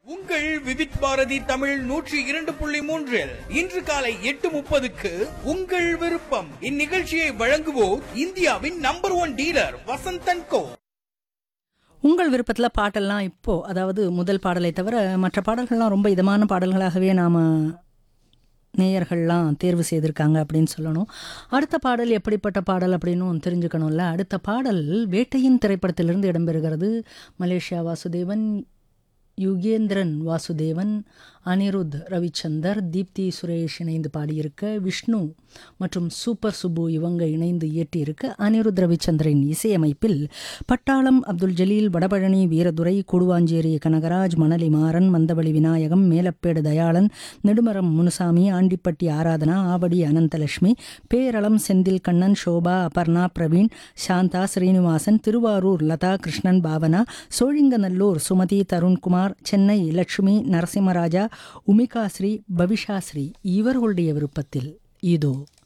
உங்கள் விவித் பாரதி தமிழ் நூற்றி இரண்டு புள்ளி மூன்றில் இன்று காலை எட்டு முப்பதுக்கு உங்கள் விருப்பம் இந்நிகழ்ச்சியை வழங்குவோர் இந்தியாவின் number one dealer Vasanthan co உங்கள் விருப்பத்தில் பாட்டெல்லாம் இப்போ அதாவது முதல் பாடலை தவிர மற்ற பாடல்கள்லாம் ரொம்ப இதமான பாடல்களாகவே நாம் நேயர்கள்லாம் தேர்வு செய்திருக்காங்க அப்படின்னு சொல்லணும் அடுத்த பாடல் எப்படிப்பட்ட பாடல் அப்படின்னும் தெரிஞ்சுக்கணும்ல அடுத்த பாடல் வேட்டையின் திரைப்படத்திலிருந்து இடம்பெறுகிறது மலேசியா வாசுதேவன் யுகேந்திரன் வாசுதேவன் அனிருத் ரவிச்சந்தர் தீப்தி சுரேஷ் இணைந்து பாடியிருக்க விஷ்ணு மற்றும் சூப்பர் சுப்பு இவங்க இணைந்து இயற்றியிருக்க அனிருத் ரவிச்சந்திரன் இசையமைப்பில் பட்டாளம் அப்துல் ஜலீல் வடபழனி வீரதுரை கூடுவாஞ்சேரி கனகராஜ் மணலி மாறன் மந்தவழி விநாயகம் மேலப்பேடு தயாளன் நெடுமரம் முனுசாமி ஆண்டிப்பட்டி ஆராதனா ஆவடி அனந்தலட்சுமி பேரளம் செந்தில் கண்ணன் சோபா அபர்ணா பிரவீன் சாந்தா ஸ்ரீனிவாசன் திருவாரூர் லதா கிருஷ்ணன் பாவனா சோழிங்கநல்லூர் சுமதி தருண்குமார் சென்னை லட்சுமி நரசிம்மராஜா உமிகாஸ்ரீ பவிஷாஸ்ரீ இவர்களுடைய விருப்பத்தில் இதோ